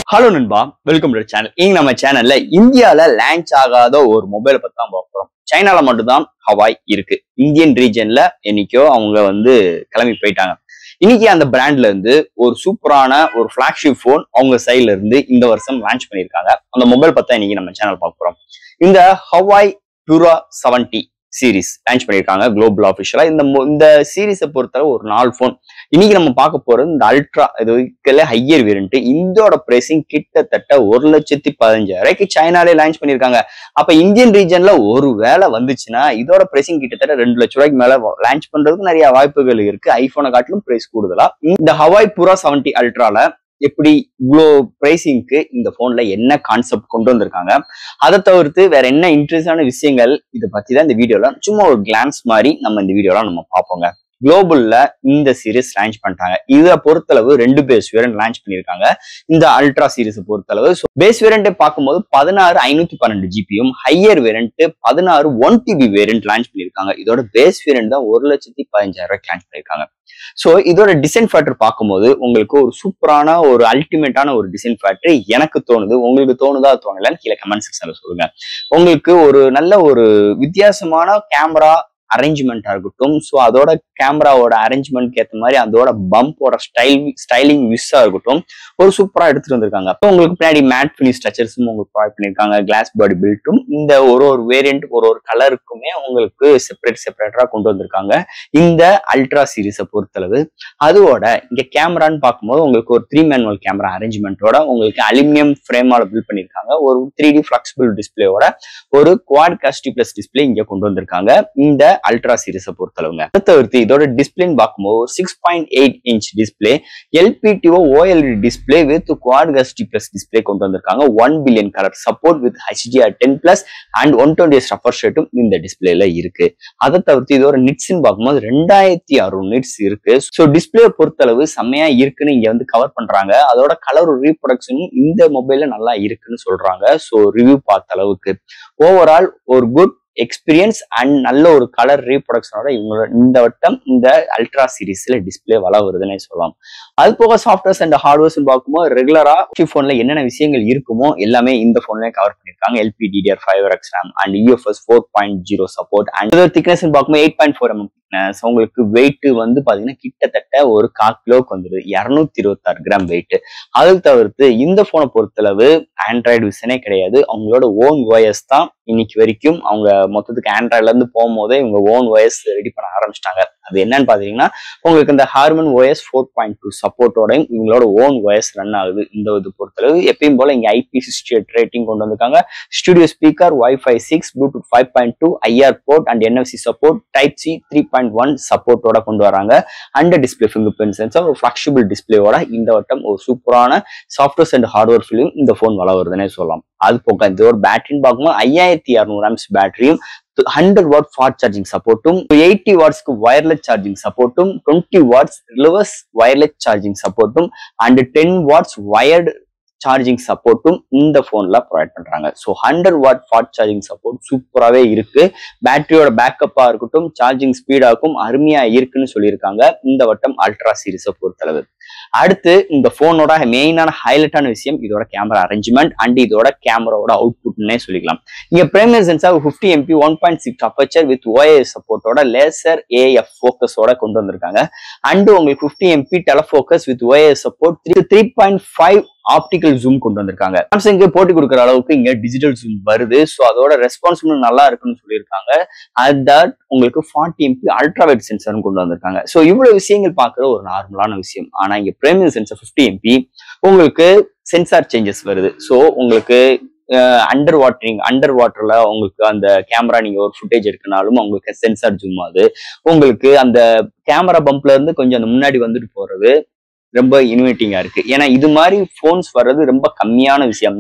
hello நண்பா welcome to channel இங்க நம்ம சேனல்ல இந்தியால லான்ச் ஆகாத ஒரு மொபைலை பத்தி தான் பார்க்க போறோம் சைனால மட்டும்தான் ஹவாய் இருக்கு இந்தியன் ரீஜன்ல என்னைக்கோ அவங்க வந்து கிளம்பி போயிட்டாங்க இன்னைக்கு அந்த பிராண்ட்ல இருந்து ஒரு சூப்பரான ஒரு ஃபிளாக்ஷிப் போன் அவங்க சைட்ல இருந்து இந்த வருஷம் லான்ச் பண்ணியிருக்காங்க அந்த மொபைல் பத்தி தான் இன்னைக்கு நம்ம சேனல் பார்க்க போறோம் இந்த Huawei Pura seventy series launch பண்ணியிருக்காங்க குளோபல் ஆஃபிஷியலா இந்த mo- இந்த சீரிஸை பொறுத்தவரை ஒரு நாலு ஃபோன் இன்னைக்கு நம்ம பார்க்க போறது இந்த அல்ட்ரா இது இருக்கல ஹையர் வேரியன்ட் இதோட பிரைசிங் கிட்டத்தட்ட ஒரு லட்சத்தி பதினஞ்சாயிரூபாய்க்கு சைனாலே லான்ச் பண்ணியிருக்காங்க அப்ப இந்தியன் ரீஜன்ல ஒரு வேலை வந்துச்சுன்னா இதோட பிரைசிங் கிட்டத்தட்ட ரெண்டு லட்ச ரூபாய்க்கு மேல லான்ச் பண்றதுக்கு நிறைய வாய்ப்புகள் இருக்கு ஐபோனை காட்டிலும் பிரைஸ் கூடுதலா இந்த ஹவாய் புரா செவன்டி அல்ட்ரால எப்படி இவ்வளோ பிரைசிங்க்கு இந்த போன்ல என்ன கான்செப்ட் கொண்டு வந்திருக்காங்க அதை தவிர்த்து வேற என்ன இன்ட்ரெஸ்டான விஷயங்கள் இதை பத்தி தான் இந்த வீடியோல சும்மா ஒரு கிளான்ஸ் மாதிரி நம்ம இந்த வீடியோல நம்ம பார்ப்போங்க குளோபல்ல இந்த சீரிஸ் லான்ச் பண்ணிட்டாங்க இதை பொறுத்தளவு ரெண்டு பேஸ் வேரியன்ட் லான்ச் பண்ணியிருக்காங்க இந்த அல்ட்ரா சீரிஸை பொறுத்தளவு பேஸ் வேரியன்ட்டை பார்க்கும்போது பதினாறு ஐநூத்தி பன்னெண்டு ஜிபியும் ஹையர் வேரியன்ட் பதினாறு ஒன் டிபி வேரியன்ட் லான்ச் பண்ணியிருக்காங்க இதோட பேஸ் வேரியன்ட் தான் ஒரு லட்சத்தி பதினஞ்சாயிரம் ரூபாய்க்கு லான்ச் பண்ணியிருக்காங்க ஸோ இதோட டிசைன் ஃபேக்டர் பார்க்கும்போது உங்களுக்கு ஒரு சூப்பரான ஒரு அல்டிமேட்டான ஒரு டிசைன் ஃபேக்டர் எனக்கு தோணுது உங்களுக்கு தோணுதா தோணலன்னு கீழே கமெண்ட் செக்ஷன்ல சொல்லுங்க உங்களுக்கு ஒரு நல்ல ஒரு வித்தியாசமான கேமரா அரேஞ்ச்மெண்ட்டாக இருக்கட்டும் ஸோ அதோட கேமராவோட அரேஞ்ச்மெண்ட்க்கு ஏற்ற மாதிரி அதோட பம்போட ஸ்டைல் ஸ்டைலிங் விஸ்ஸாக இருக்கட்டும் ஒரு சூப்பராக எடுத்துட்டு வந்திருக்காங்க அப்போ உங்களுக்கு பின்னாடி மேட் ஃபினிஷ் ஸ்ட்ரக்சர்ஸும் உங்களுக்கு ப்ரொவைட் பண்ணியிருக்காங்க கிளாஸ் பாடி பில்ட்டும் இந்த ஒரு ஒரு வேரியன்ட் ஒரு ஒரு கலருக்குமே உங்களுக்கு செப்பரேட் செப்பரேட்டராக கொண்டு வந்திருக்காங்க இந்த அல்ட்ரா சீரிஸை பொறுத்தளவு அதோட இங்க கேமரான்னு பார்க்கும்போது உங்களுக்கு ஒரு த்ரீ மேனுவல் கேமரா அரேஞ்ச்மெண்ட்டோட உங்களுக்கு அலுமினியம் ஃப்ரேமால பில்ட் பண்ணியிருக்காங்க ஒரு த்ரீ டி ஃபிளெக்சிபிள் டிஸ்பிளேயோட ஒரு குவாட் காஸ்டி பிளஸ் டிஸ்பிளே இங்க கொண்டு வந்திருக்காங்க இந்த அல்ட்ரா சீரிஸை பொறுத்தளவுங்க அதை தவிர்த்து இதோட டிஸ்பிளேன்னு பார்க்கும்போது six point eight inch display எல்பிடிஓ ஓஎல்இடி டிஸ்பிளே வித் குவாட் காஸ்டி பிளஸ் டிஸ்பிளே கொண்டு வந்திருக்காங்க one billion colour support with HDR ten plus and one twenty refresh ஷேட்டும் இந்த டிஸ்பிளேல இருக்கு அதை தவிர்த்து இதோட நிட்ஸ்ன்னு பார்க்கும்போது ரெண்டாயிரத்தி அறுநூறு நிட்ஸ் இருக்கு ஸோ டிஸ்பிளே பொறுத்தளவு செம்மையா இருக்குன்னு இங்க வந்து கவர் பண்றாங்க அதோட கலர் ரீப்ரொடக்ஷனும் இந்த மொபைல்ல நல்லா இருக்குன்னு சொல்றாங்க ஸோ ரிவ்யூ பார்த்த அளவுக்கு ஓவரால் ஒரு குட் எக்ஸ்பீரியன்ஸ் அண்ட் நல்ல ஒரு கலர் ரீப்ரொடக்ஷனோட இவங்களோட இந்த வட்டம் இந்த அல்ட்ரா சீரிஸ்ல டிஸ்பிளே வள வருதுன்னே சொல்லலாம் அது போக சாஃப்ட்வேர்ஸ் அண்ட் ஹார்ட்வேர்ஸ் பார்க்கும்போது ரெகுலரா போன்ல என்னென்ன விஷயங்கள் இருக்குமோ எல்லாமே இந்த போன்லயே கவர் பண்ணிருக்காங்க LP DDR five X RAM and UFS four point zero support and இதோட திக்னஸ் பார்க்கும்போது eight point four mm thickness உங்களுக்கு வெயிட் வந்து பாத்தீங்கன்னா கிட்டத்தட்ட ஒரு கால் கிலோக்கு வந்துருது இரநூத்தி இருபத்தாறு கிராம் வெயிட் அது தவிர்த்து இந்த போனை பொறுத்தளவு ஆண்ட்ராய்டு விஷனே கிடையாது அவங்களோட ஓன் ஓஎஸ் தான் இன்னைக்கு வரைக்கும் அவங்க மொத்தத்துக்கு ஆண்ட்ராய்ட்ல இருந்து போகும்போதே இவங்க ஓன் ஓஎஸ் ரெடி பண்ண ஆரம்பிச்சிட்டாங்க அது என்னன்னு பாத்தீங்கன்னா உங்களுக்கு இந்த Harmony OS four point two சப்போர்ட்டோடையும் இவங்களோட ஓன் ஓஎஸ் ரன் ஆகுது இந்த இது பொறுத்தளவு எப்பயும் போல இங்க ஐபி சிக்ஸ்டி எயிட் ரேட்டிங் கொண்டு வந்திருக்காங்க studio speaker wifi six bluetooth five point two IR port and NFC support type C three point one சப்போர்ட்டோட கொண்டு வராங்க and display finger print sensor ஒரு ஃபிளெக்சிபிள் டிஸ்பிளேயோட இந்த வட்டம் ஒரு சூப்பரான சாஃப்ட்வேர்ஸ் அண்ட் ஹார்ட்வேர் ஃபிலிம் இந்த ஃபோன் வள வருதுன்னே சொல்லலாம் அது போக இந்த ஒரு பேட்டரின்னு பார்க்கும்போது ஐயாயிரத்தி இரநூறு ஆம்ஸ் பேட்டரியும் ஹண்ட்ரட் வாட் ஃபாஸ்ட் சார்ஜிங் சப்போர்ட்டும் எயிட்டி வாட்ஸ்க்கு வயர்லெஸ் சார்ஜிங் சப்போர்ட்டும் twenty watts reverse wireless charging சப்போர்ட்டும் and ten watts wired charging சப்போர்ட்டும் இந்த போன்ல ப்ரொவைட் பண்றாங்க so hundred watt fast charging support சூப்பராகவே இருக்கு பேட்டரியோட பேக்கப்பா இருக்கட்டும் சார்ஜிங் ஸ்பீடாக்கும் அருமையா இருக்குன்னு சொல்லியிருக்காங்க இந்த வட்டம் அல்ட்ரா சீரிஸை பொறுத்தளவு அடுத்து இந்த போனோட மெயினான ஹைலைட்டான விஷயம் இதோட கேமரா அரேஞ்ச்மெண்ட் அண்ட் இதோட கேமராவோட அவுட்புட்னே சொல்லிக்கலாம் இங்க primary sensor fifty MP one point six aperture with OAS சப்போர்ட்டோட லேசர் ஏஎஃப் ஃபோக்கஸோட கொண்டு வந்திருக்காங்க அண்ட் உங்களுக்கு fifty MP telefocus with OAS support three three point five optical zoom கொண்டு வந்திருக்காங்க சாம்சங் போட்டி கொடுக்குற அளவுக்கு இங்க டிஜிட்டல் ஜூம் வருது ஸோ அதோட ரெஸ்பான்சிபிள் நல்லா இருக்குன்னு சொல்லியிருக்காங்க அட் தட் உங்களுக்கு ஃபார்ட்டி எம்பி அல்ட்ராவைட் சென்சரும் கொண்டு வந்திருக்காங்க ஸோ இவ்வளவு விஷயங்கள் பார்க்குற ஒரு நார்மலான விஷயம் ஆனா இங்க பிரேமியம் சென்சர் ஃபிஃப்டி எம்பி உங்களுக்கு சென்சார் சேஞ்சஸ் வருது ஸோ உங்களுக்கு அண்டர் வாட்டரிங் அண்டர் வாட்டர்ல உங்களுக்கு அந்த கேமரா நீங்க ஒரு ஃபுட்டேஜ் எடுக்கனாலும் உங்களுக்கு சென்சார் ஜூம் ஆகுது உங்களுக்கு அந்த கேமரா பம்ப்ல இருந்து கொஞ்சம் அந்த முன்னாடி வந்துட்டு போறது ரொம்ப இன்வைட்டிங்கா இருக்கு ஏன்னா இது மாதிரி போன்ஸ் வர்றது ரொம்ப கம்மியான விஷயம் தான்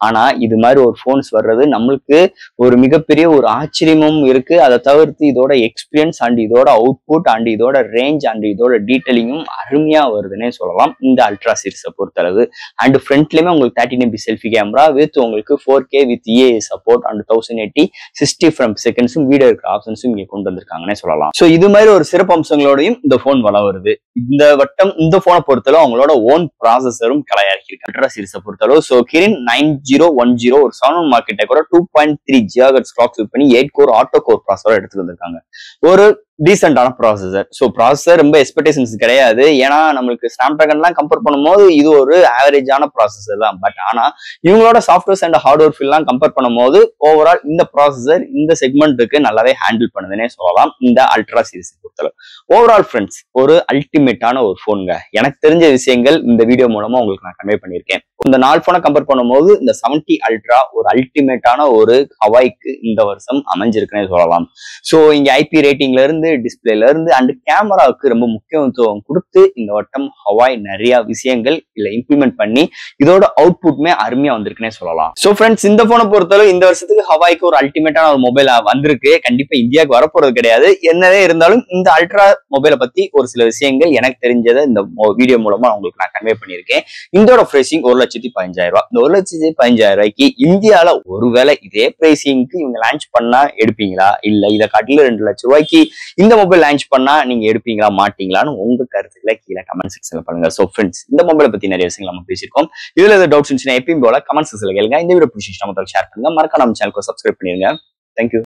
ஆனா இது மாதிரி ஒரு போன்ஸ் வர்றது நம்மளுக்கு ஒரு மிகப்பெரிய ஒரு ஆச்சரியமும் இருக்கு அதை தவிர்த்து இதோட எக்ஸ்பீரியன்ஸ் அண்ட் இதோட அவுட்புட் அண்ட் இதோட ரேஞ்ச் அண்ட் இதோட டீட்டெயிலிங்கும் அருமையா வருதுன்னே சொல்லலாம் இந்த அல்ட்ரா சீரிஸை பொறுத்தளவு அண்ட் ஃப்ரண்ட்லயுமே உங்களுக்கு thirteen MP selfie camera with உங்களுக்கு four K with EA support and thousand eighty sixty from செகண்ட்ஸும் வீடியோ இருக்கிற ஆப்ஷன்ஸும் இங்க கொண்டு வந்திருக்காங்கன்னே சொல்லலாம் ஸோ இது மாதிரி ஒரு சிறப்பு அம்சங்களோடையும் இந்த போன் வள வருது இந்த வட்டம் இந்த போனை பொறுத்தளவு அவங்களோட ஓன் ப்ராசஸரும் கலையாக்கியிருக்கு அல்ட்ரா சீரிஸை பொறுத்தளவு so Kirin nine zero one zero ஒரு செவன் மார்க்கெட்டை கூட two point three gigahertz clock use பண்ணி eight core octa core processor எடுத்துட்டு வந்திருக்காங்க ஒரு டீசென்டான ப்ராசஸர் ஸோ ப்ராசஸர் ரொம்ப எக்ஸ்பெக்டேஷன்ஸ் கிடையாது ஏன்னா நம்மளுக்கு ஸ்னாப் ட்ராகன்லாம் கம்பேர் பண்ணும்போது இது ஒரு ஆவரேஜான ப்ராசஸர் தான் பட் ஆனா இவங்களோட சாஃப்ட்வேர்ஸ் அண்ட் ஹார்ட்வேர் ஃபீல்லாம் கம்பேர் பண்ணும்போது ஓவரால் இந்த ப்ராசஸர் இந்த செக்மெண்ட்டுக்கு நல்லாவே ஹேண்டில் பண்ணுதுன்னே சொல்லலாம் இந்த அல்ட்ரா சீரிஸ் பொறுத்தளவு ஓவரால் ஃப்ரெண்ட்ஸ் ஒரு அல்டிமேட்டான ஒரு ஃபோனுங்க எனக்கு தெரிஞ்ச விஷயங்கள் இந்த வீடியோ மூலமா உங்களுக்கு நான் கன்வே பண்ணியிருக்கேன் இந்த நாலு போனை கம்பேர் பண்ணும்போது இந்த செவன்டி அல்ட்ரா ஒரு அல்டிமேட்டான ஒரு ஹவாய்க்கு இந்த வருஷம் அமைஞ்சிருக்குன்னே சொல்லலாம் ஸோ இங்க ஐபி ரேட்டிங்ல இருந்து டிஸ்பிளேல இருந்து அண்ட் கேமராவுக்கு ரொம்ப முக்கியத்துவம் கொடுத்து இந்த வட்டம் ஹவாய் நிறைய விஷயங்கள் இல்ல இம்ப்ளிமெண்ட் பண்ணி இதோட அவுட்புட்மே அருமையா வந்திருக்குன்னே சொல்லலாம் ஸோ ஃப்ரெண்ட்ஸ் இந்த போனை பொறுத்தளவு இந்த வருஷத்துக்கு ஹவாய்க்கு ஒரு அல்டிமேட்டான ஒரு மொபைல் வந்திருக்கு கண்டிப்பா இந்தியாவுக்கு வரப்போறது கிடையாது என்னவே இருந்தாலும் இந்த அல்ட்ரா மொபைலை பத்தி ஒரு சில விஷயங்கள் எனக்கு தெரிஞ்சதை இந்த வீடியோ மூலமா உங்களுக்கு நான் கன்வே பண்ணியிருக்கேன் இதோட பிரைசிங் ஒரு லட்சத்தி பதினஞ்சாயிரம் ரூபாய் இந்த ஒரு லட்சத்தி பதினஞ்சாயிரம் ரூபாய்க்கு இந்தியால ஒருவேளை இதே பிரைசிங்க்கு இவங்க லான்ச் பண்ணா எடுப்பீங்களா இல்ல இதை காட்டில ரெண்டு லட்சம் ரூபாய்க்கு இந்த மொபைல் லான்ச் பண்ணா நீங்க எடுப்பீங்களா மாட்டீங்களான்னு உங்க கருத்துக்களை கீழே கமெண்ட் செக்ஷன்ல பண்ணுங்க சோ ஃப்ரெண்ட்ஸ் இந்த மொபைலை பத்தி நிறைய விஷயங்கள் நம்ம பேசியிருக்கோம் இதுல ஏதாவது டவுட்ஸ் இருந்துச்சுன்னா எப்பயும் போல கமெண்ட் செக்ஷன்ல கேளுங்க இந்த வீடியோ பிடிச்சி நம்ம ஷேர் பண்ணுங்க மறக்காம நம்ம சேனலுக்கு சப்ஸ்கிரைப் பண்ணிருங்க தேங்க்யூ